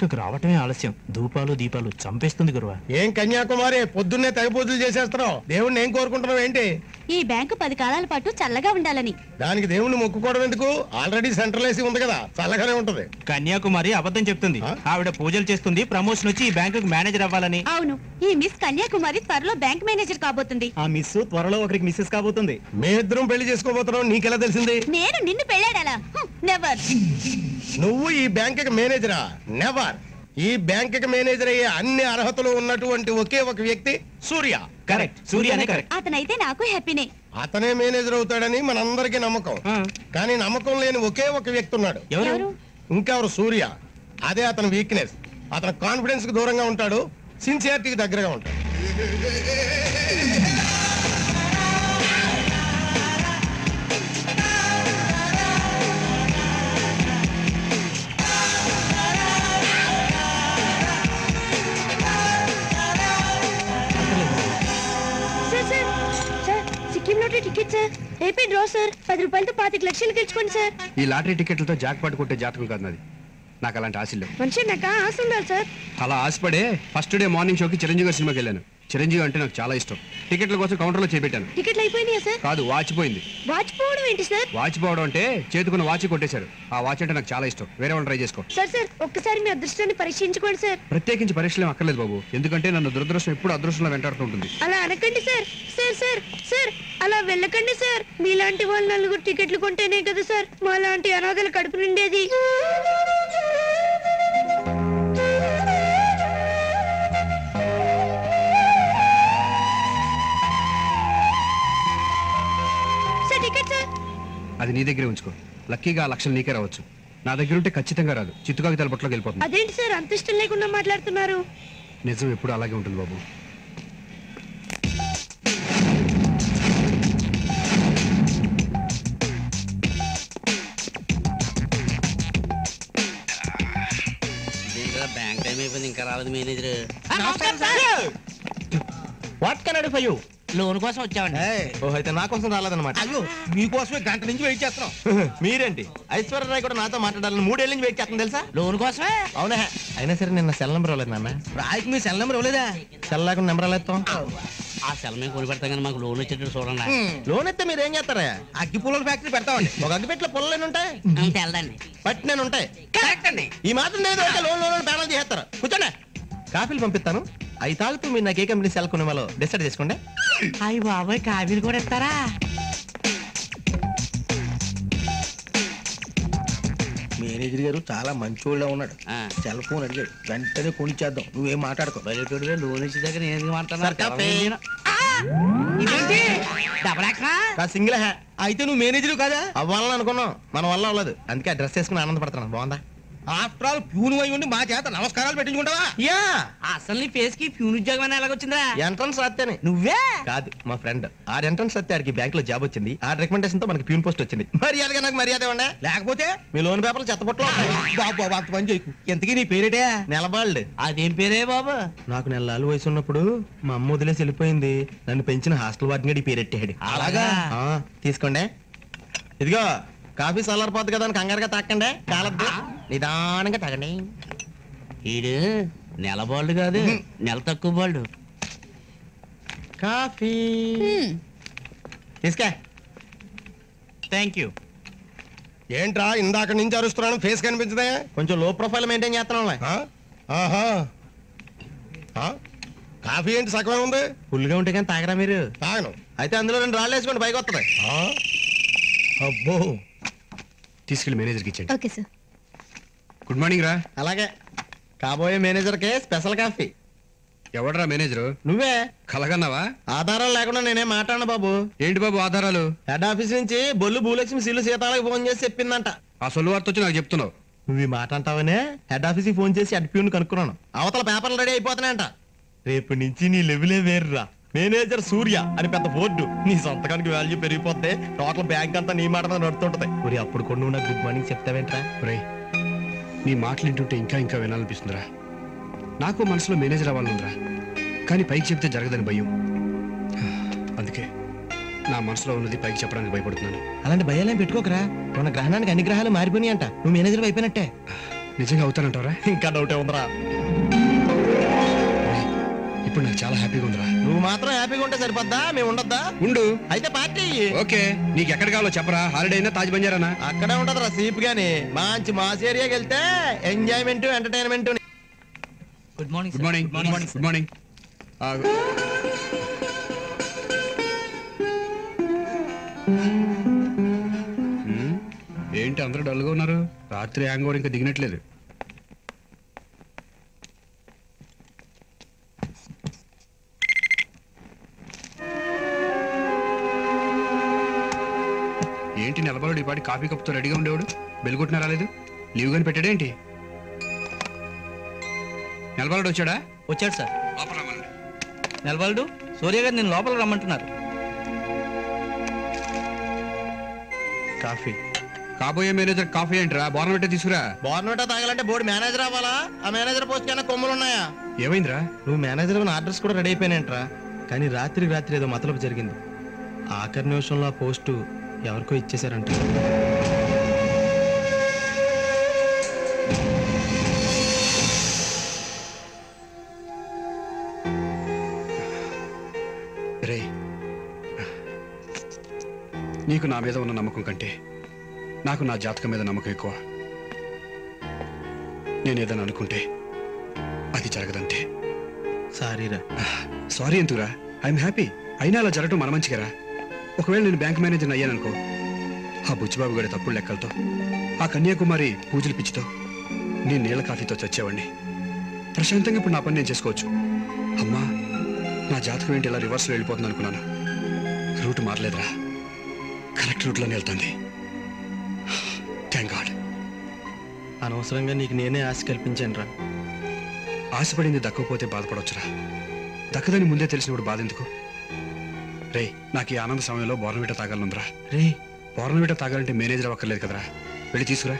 బ్యాంకుకు రావటమే ఆలస్యం ధూపాలు దీపాలు చంపేస్తుంది గురువా ఏం కన్యాకుమారి పొద్దున్నే తెగ పూజలు చేసేస్తున్నావు దేవుణ్ణి ఏం కోరుకుంటున్నావు ఏంటి ఈ బ్యాంకు పది కాలాల పాటు చల్లగా ఉండాలని దానికి దేవుణ్ణి మొక్కుకోవడం ఎందుకు ఆల్రెడీ సెంట్రల్ ఏసీ ఉంది కదా చల్లగానే ఉంటది కన్యాకుమారి అబద్ధం చెప్తుంది ఆ? ఆవిడ పూజలు చేస్తుంది ప్రమోషన్ వచ్చి ఈ బ్యాంకుకు మేనేజర్ అవ్వాలని అవును ఈ మిస్ కన్యాకుమారి త్వరలో బ్యాంక్ మేనేజర్ కాబోతుంది ఆ మిస్ త్వరలో ఒకరికి మిస్సెస్ కాబోతుంది మీ ఇద్దరం పెళ్లి చేసుకోబోతున్నావు నీకెలా తెలిసింది నేను నిన్ను పెళ్ళాడాలా నెవర్ నువ్వు ఈ బ్యాంకుకి మేనేజరా నెవర్ ఈ బ్యాంకుకి మేనేజర్ అయ్యే అన్ని అర్హతలు ఉన్నటువంటి ఒకే ఒక వ్యక్తి సూర్య కరెక్ట్ సూర్యనే కరెక్ట్ అతనైతే నాకు హ్యాపీనే అతనే మేనేజర్ అవుతాడని మనందరికీ నమ్మకం ఆ. కానీ నమ్మకం లేని ఒకే ఒక వ్యక్తి ఉన్నాడు ఎవరు ఎవరు ఇంకెవరు సూర్య అదే అతని వీక్నెస్ అతను కాన్ఫిడెన్స్ కి దూరంగా ఉంటాడు సిన్సియారిటీకి దగ్గరగా ఉంటాడు sir sir sir Sikkim lottery ticket sir AP draw sir పది రూపాయలతో పాతిక లక్షలు గెలుచుకోండి సార్ ఈ లాటరీ టికెట్లతో జాక్ పాటు కొట్టే జాతకం కాదు నాది నాకు అలాంటి ఆశలు లేవు. మనిషి నాకు ఆశ ఉండాలి సార్ అలా ఆశపడే ఫస్ట్ డే మార్నింగ్ షోకి చిరంజీవి గారి సినిమాకి వెళ్ళాను చిరంజీవి అంటే నాకు చాలా ఇష్టం టికెట్ల కోసం కౌంటర్లో చేపెట్టాను టికెట్లు అయిపోయినాయా సార్ కాదు వాచిపోయింది వాచిపోవడం ఏంటి సార్ వాచిపోవడం అంటే చేతుకున్న వాచి కొట్టేశారు ఆ వాచ్ అంటే నాకు చాలా ఇష్టం వేరే వాళ్ళు ట్రై చేసుకో సార్ సార్ ఒక్కసారి మీ అదృష్టాన్ని పరీక్షించుకోండి సార్ ప్రత్యేకించి పరీక్షలు ఏం అక్కర్లేదు బాబు ఎందుకంటే నన్ను దురదృష్టం ఎప్పుడు అదృష్టంలో వెంటాడుతూ ఉంటుంది అలా అనకండి సార్ సార్ సార్ సార్ అలా వెళ్ళకండి సార్ మీలాంటి వాళ్ళు నలుగురు టికెట్లు కొంటేనే కదా సార్ మా లాంటి అనాథల కడుపు నిండేది సార్ టికెట్ సార్ అది నీ దగ్గరే ఉంచుకో లక్కీగా ఆ లక్షలు నీకే రావచ్చు నా దగ్గర ఉంటే ఖచ్చితంగా రాదు చిత్తుకాకి తలపట్లోకి వెళ్ళిపోతుంది అదేంటి సార్ అంత ఇష్టం లేకుండా మాట్లాడుతున్నారు నిజం ఎప్పుడు అలాగే ఉంటుంది బాబు బ్యాంక్ టైం అయిపోయింది ఇంకా రాలేదు manager what can I for you loan కోసం వచ్చామండి ఓ అయితే నా కోసం రాలేదన్నమాట అయ్యో మీకోసమే గంట నుంచి వెయిట్ చేస్తున్నాం మీరేంటి ఐశ్వర్యరాయ్ కూడా నాతో మాట్లాడాలని మూడేళ్ళ నుంచి వెయిట్ చేస్తాను తెలుసా లోన్ కోసమే అవునా అయినా సరే నిన్న సెల్ నెంబర్ ఇవ్వలేదు నాన్న రాయికి మీ సెల్ నెంబర్ ఇవ్వలేదా సెల్ లేకుండా నెంబర్ ఎలా ఇస్తాం ఆ సెల్ మేము కొని పెడతాం కానీ మాకు లోన్ వచ్చేటట్టు చూడండి లోన్ ఇస్తే మీరు ఏం చేస్తారా అగ్గి పుల్లల ఫ్యాక్టరీ పెడతామండి ఒక అగ్గిపెట్లో పొలలేని ఉంటాయి అంత వెళ్దండి పట్టి నేను ఉంటాయి కరెక్ట్ అండి ఈ మాత్రం నేను అయితే లోన్ లోన్ బ్యాలెన్స్ చేస్తారు కూర్చోండి కాఫీలు పంపిస్తాను అవి తాగుతూ మీరు నాకు ఏ కంపెనీ సెల్ కొనేవాలో డిసైడ్ చేసుకోండి అయ్యి బాబాయ్ కాఫీలు కూడా ఇస్తారా మేనేజర్ గారు చాలా మంచోళ్ళ ఉన్నాడు ఆ. సెల్ ఫోన్ అడిగాడు వెంటనే కొనిచ్చేద్దాం నువ్వేం మాట్లాడుకో బయటోడు లోన్ ఇచ్చే దగ్గర నేను ఎందుకు మాట్లాడుతున్నా? Sir, coffee. ఆ! ఇదేంటి డబల్ యాక్షన్ కా సింగిల్ హ్యా అయితే నువ్వు మేనేజర్ కదా అవ్వాలని అనుకున్నాం మన వల్ల అవ్వలేదు అందుకే ఆ డ్రెస్ వేసుకుని ఆనందపడుతున్నాను బాగుందా ఆఫ్టర్ ఆల్ ప్యూన్ అయి ఉండి మా చేత నమస్కారాలు పెట్టించుకుంటావా యా అసలు నీ ఫేస్ కి ఫ్యూన్ ఉద్యోగం అని ఎలాగొచ్చిందా ఎంట్రన్స్ రాస్తేనే నువ్వే కాదు మా ఫ్రెండ్ ఆ ఎంట్రన్స్ వస్తే ఆడికి బ్యాంక్ లో జాబ్ వచ్చింది ఆ రికమెండేషన్ తో మనకి ప్యూన్ పోస్ట్ వచ్చింది మర్యాదగా నాకు మర్యాద ఇవ్వండి లేకపోతే మీ లోన్ పేపర్లు చెత్తపట్లో బాబు బాబు అంత పని చేయకు ఎంతకీ నీ పేరేటే నెలబాళ్ళు అదేం పేరే బాబు నాకు నెలలు వయసు ఉన్నప్పుడు మా అమ్మ వదిలేసి వెళ్ళిపోయింది నన్ను పెంచిన హాస్టల్ వాటిని పేరెట్టాడు అలాగా? ఆ, తీసుకోండి ఇదిగో కాఫీ చల్లారిపోద్ది కదా అని కంగారుగా తాకండి కాలద్దు నిదానంగా తాగండి ఈడు నెల బాల్డ్ కాదు నెల తక్కువ బాల్డ్ కాఫీ తీసుకా థ్యాంక్ యూ ఏంట్రా ఇందాక నుంచి అరుస్తున్నాను ఫేస్ కనిపించదే కొంచెం లో ప్రొఫైల్ మెయింటైన్ చేస్తున్నాం ఆహా ఆ? కాఫీ ఏంటి సగమే ఉంది ఫుల్గా ఉంటే కానీ తాగరా మీరు తాగను అయితే అందులో రెండు రాళ్ళు వేసుకోండి పైకి వస్తుంది అబ్బో తీసుకెళ్లి మేనేజర్కి ఇచ్చేయండి ఓకే సార్ గుడ్ మార్నింగ్ రా అలాగే కాబోయే మేనేజర్కే స్పెషల్ కాఫీ ఎవడరా మేనేజరు నువ్వే కలగన్నావా ఆధారాలు లేకుండా నేనేం మాట్లాడను బాబు ఏంటి బాబు ఆధారాలు హెడ్ ఆఫీస్ నుంచి బొల్లు భూలక్ష్మి సీలు సీతాలకు ఫోన్ చేసి చెప్పిందంట ఆ సొల్లు వార్త వచ్చి నాకు చెప్తున్నావు నువ్వు ఈ మాట అంటావనే హెడ్ ఆఫీస్ కి ఫోన్ చేసి హెడ్ ప్యూన్ కనుక్కున్నాను అవతల పేపర్లు రెడీ అయిపోతున్నాయంట రేపు నుంచి నీ లెవెలే వేరురా మేనేజర్ సూర్య అని పెద్ద బోర్డు నీ సొంతకానికి వాల్యూ పెరిగిపోతే టోటల్ బ్యాంక్ అంతా నీ మాట మీద నడుతుంటది ఒరే అప్పుడు కొన్ని నాకు గుడ్ మార్నింగ్ చెప్తావేంట్రా రే నీ మాటలు వింటుంటే ఇంకా ఇంకా వినాలనిపిస్తుందిరా నాకు మనసులో మేనేజర్ అవ్వాలనుందిరా కానీ పైకి చెప్తే జరగదని భయం అందుకే నా మనసులో ఉన్నది పైకి చెప్పడానికి భయపడుతున్నాను అలాంటి భయాలేం పెట్టుకోకరా మన గ్రహణానికి అన్ని గ్రహాలు మారిపోయినాయి అంట నువ్వు మేనేజర్ అయిపోయినట్టే నిజంగా అవుతానంటారా ఇంకా డౌటే ఉందిరా ఇప్పుడు నాకు చాలా హ్యాపీగా ఉందిరా నువ్వు మాత్రం హ్యాపీగా ఉంటే సరిపోద్దా మేము ఉండొద్దా ఉండు అయితే పార్టీ ఓకే నీకు ఎక్కడ కావాలో చెప్పరా హాలిడే అయినా తాజ్ బంజారానా అక్కడే ఉంటదిరా సీప్ గాని మంచి మాస్ ఏరియాకి వెళ్తే enjoyment entertainment good morning good morning good morning ఏంటి అందరూ డల్గా ఉన్నారు రాత్రి హ్యాంగ్ ఓవర్ ఇంకా దిగినట్లేదు ఏంటి నిలబడు ఈ పాటి కాఫీ కప్తో రెడీగా ఉండేవాడు బెల్ కొట్టినా రాలేదు లీవ్ గాని పెట్టాడేంటి నిలబడు వచ్చాడా వచ్చాడు సార్ లోపల రమ్మనండి. నెలవాళ్ళు సూర్య గారు నేను లోపల రమ్మంటున్నారు కాఫీ కాబోయే మేనేజర్ కాఫీ ఏంట్రా బోర్న పెట్టే తీసుకురా బోర్నోటా తాగాలంటే బోర్డు మేనేజర్ అవ్వాలా ఆ మేనేజర్ పోస్ట్ కన్నా కొమ్ములు ఉన్నాయా ఏమైందిరా నువ్వు మేనేజర్ ఆర్డర్స్ కూడా రెడీ అయిపోయినంట్రా కానీ రాత్రికి రాత్రి ఏదో మతలబు జరిగింది ఆఖరి నిమిషంలో ఆ పోస్టు ఎవరికో ఇచ్చేశారంట రే నీకు నా మీద ఉన్న నమ్మకం కంటే నాకు నా జాతకం మీద నమ్మకం ఎక్కువ నేను ఏదైనా అనుకుంటే అది జరగదంతే సారీరా సారీ ఎందుకురా ఐఎమ్ హ్యాపీ అయినా అలా జరగటం మన మంచిగారా ఒకవేళ నేను బ్యాంక్ మేనేజర్ అయ్యాననుకో ఆ బుచ్చిబాబు గారి తప్పుడు లెక్కలతో ఆ కన్యాకుమారి పూజలు పిచ్చితో నేను నీళ్ళ కాఫీతో చచ్చేవాడిని ప్రశాంతంగా ఇప్పుడు నా పని నేను చేసుకోవచ్చు అమ్మా నా జాతకం ఏంటి ఇలా రివర్స్లో వెళ్ళిపోతుంది అనుకున్నాను రూట్ మారలేదురా కరెక్ట్ రూట్లోనే వెళ్తుంది థ్యాంక్ గాడ్ అనవసరంగా నీకు నేనే ఆశ కల్పించాను రా ఆశపడింది దక్కకపోతే బాధపడవచ్చురా దక్కదని ముందే తెలిసినప్పుడు బాధ ఎందుకు రే నాకు ఈ ఆనంద సమయంలో బోర్నవిట తాగాలనుందిరా రే బోర్నవిట తాగాలంటే మేనేజర్ అవ్వక్కర్లేదు కదరా వెళ్ళి తీసుకురా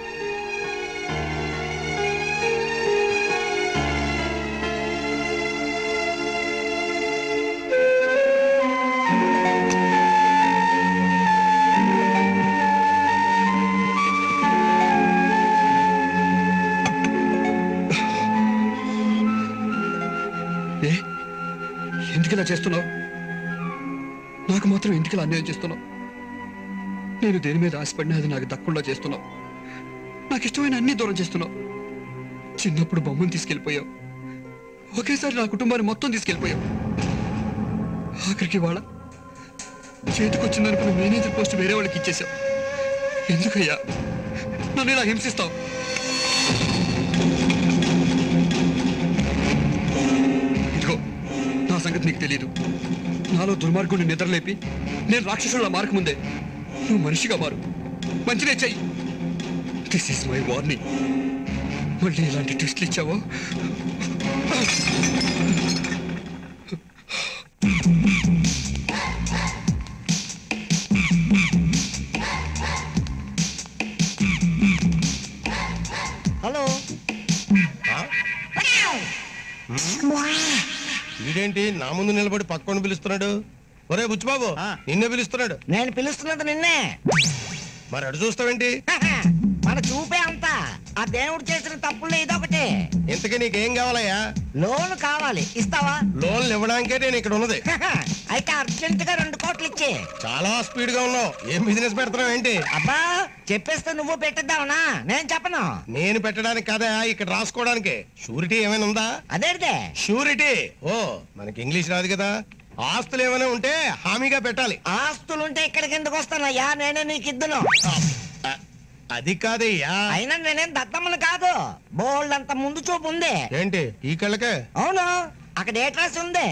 ఏ ఎందుకు ఇలా చేస్తున్నావు నాకు మాత్రం ఎందుకు ఇలా అన్యాయం చేస్తున్నావు నేను దేని మీద ఆశపడినా అది నాకు దక్కకుండా చేస్తున్నావు నాకు ఇష్టమైన అన్ని దూరం చేస్తున్నావు చిన్నప్పుడు బొమ్మను తీసుకెళ్ళిపోయావు ఒకేసారి నా కుటుంబాన్ని మొత్తం తీసుకెళ్ళిపోయావు ఆఖరికి వాళ్ళ చేతికొచ్చిందనుకున్న మేనేజర్ పోస్ట్ వేరే వాళ్ళకి ఇచ్చేశావు ఎందుకయ్యా నన్ను ఇలా హింసిస్తావు ఇదిగో నా సంగతి నీకు తెలియదు నాలో దుర్మార్గుని నిద్రలేపి నేను రాక్షసుల మార్కు ముందే నువ్వు మనిషిగా మారు మంచినే చెయ్యి దిస్ ఈస్ మై వార్నింగ్ మళ్ళీ ఇలాంటి ట్విస్ట్లు ఇచ్చావో హలో వీడేంటి నా ముందు నిలబడి పక్కన పిలుస్తున్నాడు ఒరే బుచ్చిబాబు నిన్నే పిలుస్తున్నాడు నేను పిలుస్తున్నది నిన్నే మరి అడు చూస్తావేంటి మన చూపే అంతా ఆ దేవుడు చేసిన తప్పుల్లో ఇదొకటి ఇంతకీ నీకేం కావాలయ్యా లోన్ కావాలి ఇస్తావా లోన్లు ఇవ్వడానికే నేను ఇక్కడ ఉన్నది అయితే అర్జెంట్ గా రెండు కోట్లు ఇచ్చి చాలా స్పీడ్ గా ఉన్నావు ఏం బిజినెస్ పెడుతున్నావు ఏంటి అబ్బా చెప్పేస్తే నువ్వు పెట్టిద్దావునా నేను చెప్పను నేను పెట్టడానికి కదా ఇక్కడ రాసుకోవడానికి షూరిటీ ఏమైనా ఉందా అదేంటే షూరిటీ ఓ మనకి ఇంగ్లీష్ రాదు కదా ఆస్తులు ఏమైనా ఉంటే హామీగా పెట్టాలి ఆస్తులుంటే ఇక్కడికి ఎందుకు వస్తానయ్యా నేనే నీకు ఇద్దును అ- అది కాదయ్యా అయినా నేనేం దత్తమ్మను కాదు బోల్డ్ అంత ముందు చూపు ఉంది ఏంటి ఈ కళ్ళకే అవును అక్కడ ఏ డ్రెస్ ఉంది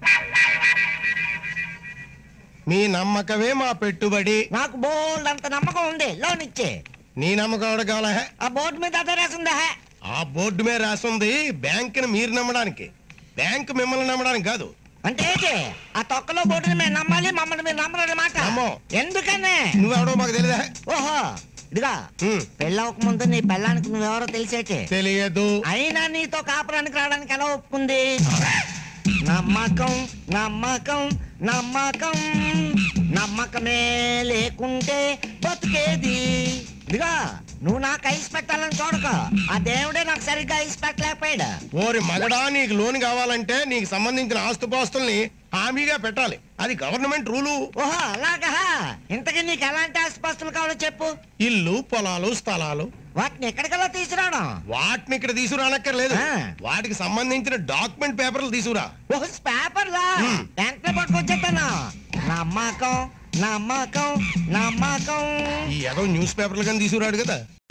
మీ నమ్మకమే మా పెట్టుబడి నాకు బోల్డ్ అంత నమ్మకం ఉంది లోన్ ఇచ్చి నీ నమ్మకం ఎవడ కావాలా హే? ఆ బోర్డు మీద అదే రాసిందా ఆ బోర్డు మీద రాసింది బ్యాంకుని మీరు నమ్మడానికి బ్యాంక్ మిమ్మల్ని నమ్మడానికి కాదు అంటే ఏంటి ఆ తొక్కలో బోర్డుని మేము నమ్మాలి మమ్మల్ని మీరు నమ్మరన్నమాట నమ్మం. ఎందుకనే నువ్వెవడో మాకు తెలియదా ఓహో ఇదిగా ఉమ్, పెళ్ళవక ముందు నీ పెళ్ళానికి నువ్వెవరో తెలిసేటి తెలియదు అయినా నీతో కాపురానికి రావడానికి ఎలా ఒప్పుకుంది నమ్మకం నమ్మకం నమ్మకం నమ్మకమే లేకుంటే బతుకేది ఇదిగా నువ్వు నాకు ఐస్ పెట్టాలని చూడకు ఆ దేవుడే నాకు సరిగ్గా ఐస్ పెట్టలేకపోయాడు ఓరి మగడా నీకు లోన్ కావాలంటే నీకు సంబంధించిన ఆస్తుపాస్తుల్ని హామీగా పెట్టాలి అది గవర్నమెంట్ రూలు ఓహో అలాగా ఇంతకీ నీకు ఎలాంటి ఆసుపత్రులు కావాలో చెప్పు ఇల్లు పొలాలు స్థలాలు వాటిని ఎక్కడికల్లా తీసుకురావడం వాటిని ఇక్కడ తీసుకురానక్కర్లేదు ఆ. వాటికి సంబంధించిన డాక్యుమెంట్ పేపర్లు తీసుకురా ఓహో పేపర్లా వెంటనే పట్టుకొచ్చేస్తాను నా అమ్మాకం నా అమ్మాకం నా అమ్మాకం ఈ ఏదో న్యూస్ పేపర్లు కానీ తీసుకురాడు కదా